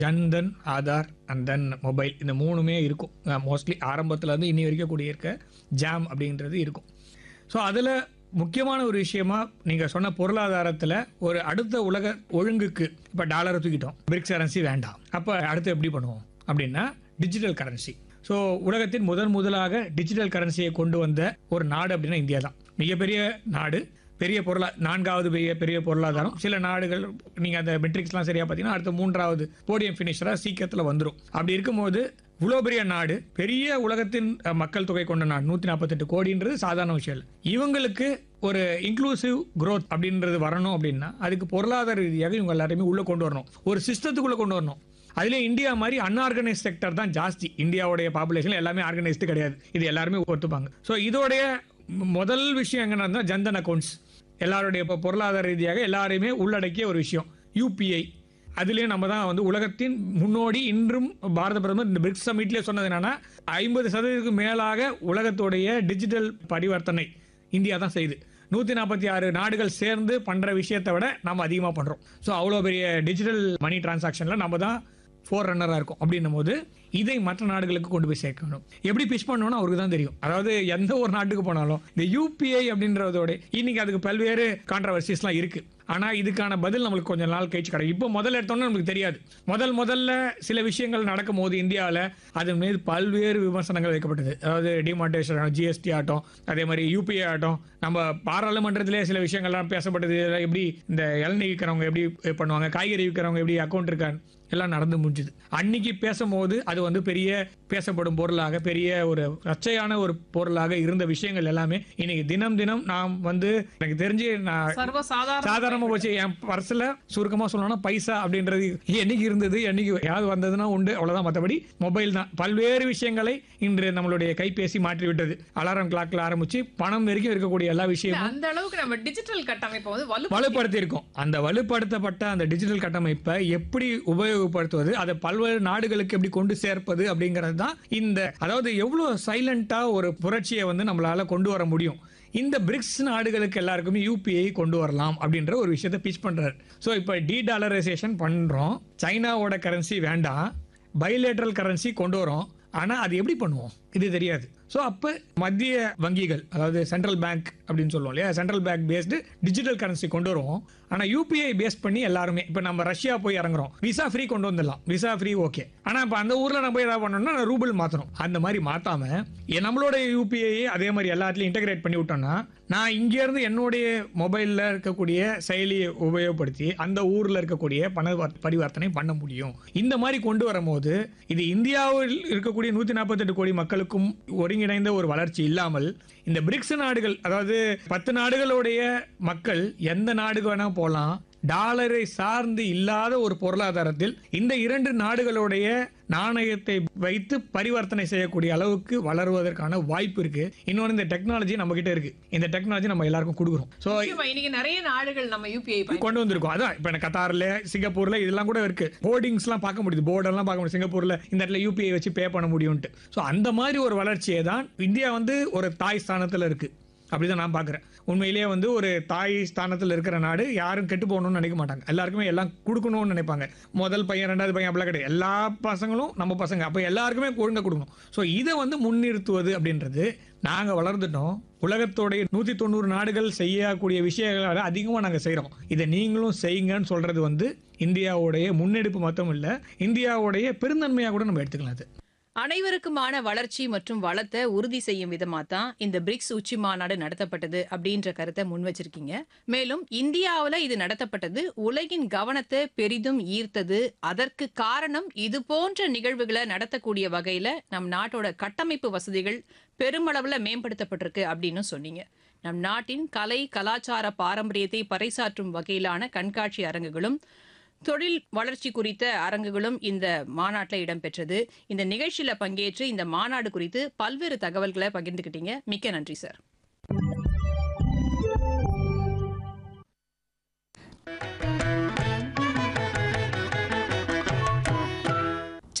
Jan Dhan Aadhaar and then mobile இந்த மூணுமே இருக்கும் மோஸ்ட்லி ஆரம்பத்துல இருந்து இனி வரைக்கும் கூடியிருக்க ஜாம் அப்படின்றது இருக்கும் ஸோ அதில் முக்கியமான ஒரு விஷயமா நீங்கள் சொன்ன பொருளாதாரத்தில் ஒரு அடுத்த உலக ஒழுங்குக்கு இப்போ டாலரை தூக்கிட்டோம் பிரிக்ஸ் கரன்சி வேண்டாம் அப்போ அடுத்து எப்படி பண்ணுவோம் அப்படின்னா டிஜிட்டல் கரன்சி ஸோ உலகத்தின் முதன் முதலாக டிஜிட்டல் கரன்சியை கொண்டு வந்த ஒரு நாடு அப்படின்னா இந்தியா தான் மிகப்பெரிய நாடு பெரிய பொருளா நான்காவது பெரிய பெரிய பொருளாதாரம் சில நாடுகள் நீங்க அந்த மெட்ரிக்ஸ்லாம் சரியா பார்த்தீங்கன்னா அடுத்த மூன்றாவது போடியம் ஃபினிஷரா சீக்கிரத்தில் வந்துடும் அப்படி இருக்கும்போது இவ்வளோ பெரிய நாடு பெரிய உலகத்தின் அஹ், மக்கள் தொகை கொண்ட நாடு நூற்றி நாற்பத்தெட்டு கோடின்றது சாதாரண விஷயம் இல்லை இவங்களுக்கு ஒரு இன்க்ளூசிவ் growth அப்படின்றது வரணும் அப்படின்னா அதுக்கு பொருளாதார ரீதியாக இவங்க எல்லாரையுமே உள்ள கொண்டு வரணும் ஒரு சிஸ்டத்துக்குள்ள கொண்டு வரணும் அதுல இந்தியா மாதிரி அன்ஆர்கனைஸ் செக்டர் தான் ஜாஸ்தி இந்தியாவுடைய பாப்புலேஷன் எல்லாமே ஆர்கனைஸ்டு கிடையாது இது எல்லாருமே ஒத்துப்பாங்க ஸோ இதோடைய மு- முதல் விஷயம் எங்கன்னா இருந்தா ஜன்தன் அக்கௌண்ட்ஸ் எல்லாருடைய இப்போ பொருளாதார ரீதியாக எல்லாரையுமே உள்ளடக்கிய ஒரு விஷயம் யூபிஐ அதுலேயும் நம்ம தான் வந்து உலகத்தின் முன்னோடி இன்றும் பாரத பிரதமர் இந்த பிரிக்ஸ் சமிட்லேயே சொன்னது என்னன்னா ஐம்பது சதவீதத்துக்கு மேலாக உலகத்துடைய டிஜிட்டல் பரிவர்த்தனை இந்தியா தான் செய்யுது நூற்றி நாற்பத்தி ஆறு நாடுகள் சேர்ந்து பண்ணுற விஷயத்தை விட நம்ம அதிகமாக பண்ணுறோம் ஸோ அவ்வளோ பெரிய டிஜிட்டல் மணி டிரான்சாக்ஷனில் நம்ம தான் ஃபோர் ரன்னராக இருக்கும் அப்படின்னும் போது இதை மற்ற நாடுகளுக்கு கொண்டு போய் சேர்க்கணும் எப்படி பிச் பண்ணணும்னு அவருக்கு தான் தெரியும் அதாவது எந்த ஒரு நாட்டுக்கு போனாலும் இந்த யூபிஐ அப்படின்றதோட இன்னைக்கு அதுக்கு பல்வேறு கான்ட்ரவர்சிஸ்லாம் இருக்கு ஆனா இதுக்கான பதில் நம்மளுக்கு கொஞ்சம் நாள் கழிச்சு கிடைக்கும் இப்போ முதல்ல எடுத்தோம்னா நமக்கு தெரியாது முதல் முதல்ல சில விஷயங்கள் நடக்கும் போது இந்தியாவில் அது மீது பல்வேறு விமர்சனங்கள் வைக்கப்பட்டது அதாவது டிமார்டேஷன் ஜிஎஸ்டி ஆகட்டும் அதே மாதிரி யூபிஐ ஆகட்டும் நம்ம பாராளுமன்றத்திலே சில விஷயங்கள்லாம் பேசப்பட்டது இதெல்லாம் எப்படி இந்த இளநீ விற்கிறவங்க எப்படி பண்ணுவாங்க காய்கறி விற்கிறவங்க எப்படி அக்கௌண்ட் இருக்கான்னு எல்லாம் நடந்து முடிஞ்சுது அன்னைக்கு பேசும்போது அது வந்து பெரிய பேசப்படும் பொருளாக பெரிய ஒரு சர்ச்சையான ஒரு பொருளாக இருந்த விஷயங்கள் எல்லாமே இன்னைக்கு தினம் தினம் நாம் வந்து எனக்கு தெரிஞ்சு நான் சர்வ சாதாரண சாதாரணமா போச்சு என் பர்ஸ்ல சுருக்கமா சொல்லணும்னா பைசா அப்படின்றது என்னைக்கு இருந்தது என்னைக்கு யாவது வந்ததுன்னா உண்டு அவ்வளவுதான் மற்றபடி மொபைல் தான் பல்வேறு விஷயங்களை இன்று நம்மளுடைய கைபேசி மாற்றி விட்டது அலாரம் கிளாக்ல ஆரம்பிச்சு பணம் வரைக்கும் இருக்கக்கூடிய எல்லா விஷயமும் அந்த அளவுக்கு நம்ம டிஜிட்டல் கட்டமைப்பை வந்து வலு வலுப்படுத்தி இருக்கோம் அந்த வலுப்படுத்தப்பட்ட அந்த டிஜிட்டல் கட்டமைப்பை எப்படி உபயோகப்படுத்துவது அதை பல்வேறு நாடுகளுக்கு எப்படி கொண்டு சேர்ப்பது அப்படிங்கிறது தான் இந்த அதாவது எவ்வளவு சைலண்டா ஒரு புரட்சியை வந்து நம்மளால கொண்டு வர முடியும் இந்த பிரிக்ஸ் நாடுகளுக்கு எல்லாருக்குமே யூபிஐ கொண்டு வரலாம் அப்படின்ற ஒரு விஷயத்தை பிச் பண்றாரு ஸோ இப்போ டி டாலரைசேஷன் பண்றோம் சைனாவோட கரன்சி வேண்டாம் பைலேட்ரல் கரன்சி கொண்டு வரோம் ஆனா அது எப்படி பண்ணுவோம் இது தெரியாது ஸோ அப்போ மத்திய வங்கிகள் அதாவது சென்ட்ரல் பேங்க் அப்படின்னு சொல்லுவோம் இல்லையா central bank based digital currency கொண்டு வருவோம் ஆனால் யூபிஐ பேஸ் பண்ணி எல்லாருமே இப்போ நம்ம ரஷ்யா போய் இறங்குறோம் விசா ஃப்ரீ கொண்டு வந்துடலாம் விசா ஃப்ரீ ஓகே ஆனால் இப்போ அந்த ஊரில் நம்ம ஏதாவது பண்ணோம்னா ரூபிள் மாற்றணும் அந்த மாதிரி மாற்றாம எ- நம்மளோட யூபிஐ அதே மாதிரி எல்லாத்துலையும் இன்டகிரேட் பண்ணி விட்டோம்னா நான் இங்கேருந்து என்னுடைய மொபைலில் இருக்கக்கூடிய செயலியை உபயோகப்படுத்தி அந்த ஊரில் இருக்கக்கூடிய பண வர்- பரிவர்த்தனை பண்ண முடியும் இந்த மாதிரி கொண்டு வரும்போது இது இந்தியாவில் இருக்கக்கூடிய நூற்றி நாற்பத்தெட்டு கோடி மக்களுக்கும் ஒருங்கிணைந்த ஒரு வளர்ச்சி இல்லாமல் இந்த பிரிக்ஸ் நாடுகள் அதாவது பத்து நாடுகளுடைய மக்கள் எந்த நாடுக்கு வேணா போகலாம் டாலரை சார்ந்து இல்லாத ஒரு பொருளாதாரத்தில் இந்த இரண்டு நாடுகளுடைய நாணயத்தை வைத்து பரிவர்த்தனை செய்யக்கூடிய அளவுக்கு வளருவதற்கான வாய்ப்பு இருக்கு இன்னொன்று இந்த டெக்னாலஜி நம்ம கிட்ட இருக்கு இந்த டெக்னாலஜி நம்ம எல்லாருக்கும் கொடுக்குறோம் ஸோ நிச்சயமா, இன்னைக்கு நிறைய நாடுகள் நம்ம யூபிஐ கொண்டு வந்திருக்கோம் அதான் இப்போ எனக்கு கத்தார்ல சிங்கப்பூர்ல இதெல்லாம் கூட இருக்கு போர்டிங்ஸ்லாம் பார்க்க முடியுது போர்டெல்லாம் பார்க்க முடியும் சிங்கப்பூர்ல இந்த இடத்துல யூபிஐ வச்சு பே பண்ண முடியும்ட்டு ஸோ அந்த மாதிரி ஒரு வளர்ச்சியை தான் இந்தியா வந்து ஒரு தாய் ஸ்தானத்துல இருக்கு அப்படிதான் நான் பார்க்குறேன் உண்மையிலேயே வந்து ஒரு தாய் ஸ்தானத்தில் இருக்கிற நாடு யாரும் கெட்டு போகணும்னு நினைக்க மாட்டாங்க எல்லாருக்குமே எல்லாம் கொடுக்கணும்னு நினைப்பாங்க முதல் பையன் ரெண்டாவது பையன் அப்படிலாம் கிடையாது எல்லா பசங்களும் நம்ம பசங்க அப்போ எல்லாருக்குமே ஒழுங்கா கொடுக்கணும் ஸோ இதை வந்து முன்னிறுத்துவது அப்படின்றது நாங்கள் வளர்ந்துட்டோம் உலகத்தோடைய நூற்றி தொண்ணூறு நாடுகள் செய்யக்கூடிய விஷயங்களை அதிகமாக நாங்கள் செய்கிறோம் இதை நீங்களும் செய்யுங்கன்னு சொல்கிறது வந்து இந்தியாவுடைய முன்னெடுப்பு மட்டும் இல்லை இந்தியாவுடைய பெருந்தன்மையாக கூட நம்ம எடுத்துக்கலாம் அது அனைவருக்குமான வளர்ச்சி மற்றும் வளத்தை உறுதி செய்யும் விதமா தான் இந்த பிரிக்ஸ் உச்சி மாநாடு நடத்தப்பட்டது அப்படின்ற கருத்தை முன் வச்சிருக்கீங்க மேலும் இந்தியாவுல இது நடத்தப்பட்டது உலகின் கவனத்தை பெரிதும் ஈர்த்தது அதற்கு காரணம் இது போன்ற நிகழ்வுகளை நடத்தக்கூடிய வகையில நம் நாட்டோட கட்டமைப்பு வசதிகள் பெருமளவுல மேம்படுத்தப்பட்டிருக்கு அப்படின்னு சொன்னீங்க நம் நாட்டின் கலை கலாச்சார பாரம்பரியத்தை பறைசாற்றும் வகையிலான கண்காட்சி அரங்குகளும் தொழில் வளர்ச்சி குறித்த அரங்குகளும் இந்த மாநாட்டில் இடம்பெற்றது இந்த நிகழ்ச்சியில பங்கேற்று இந்த மாநாடு குறித்து பல்வேறு தகவல்களை பகிர்ந்துக்கிட்டீங்க மிக்க நன்றி சார்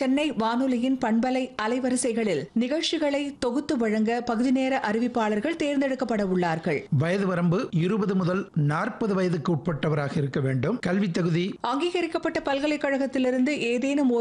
சென்னை வானொலியின் பண்பலை அலைவரிசைகளில் நிகழ்ச்சிகளை தொகுத்து வழங்க பகுதி நேர அறிவிப்பாளர்கள் தேர்ந்தெடுக்கப்பட உள்ளார்கள் வயது வரம்பு இருபது முதல் நாற்பது வயதுக்கு உட்பட்டவராக இருக்க வேண்டும் கல்வி தகுதி அங்கீகரிக்கப்பட்ட பல்கலைக்கழகத்திலிருந்து ஏதேனும்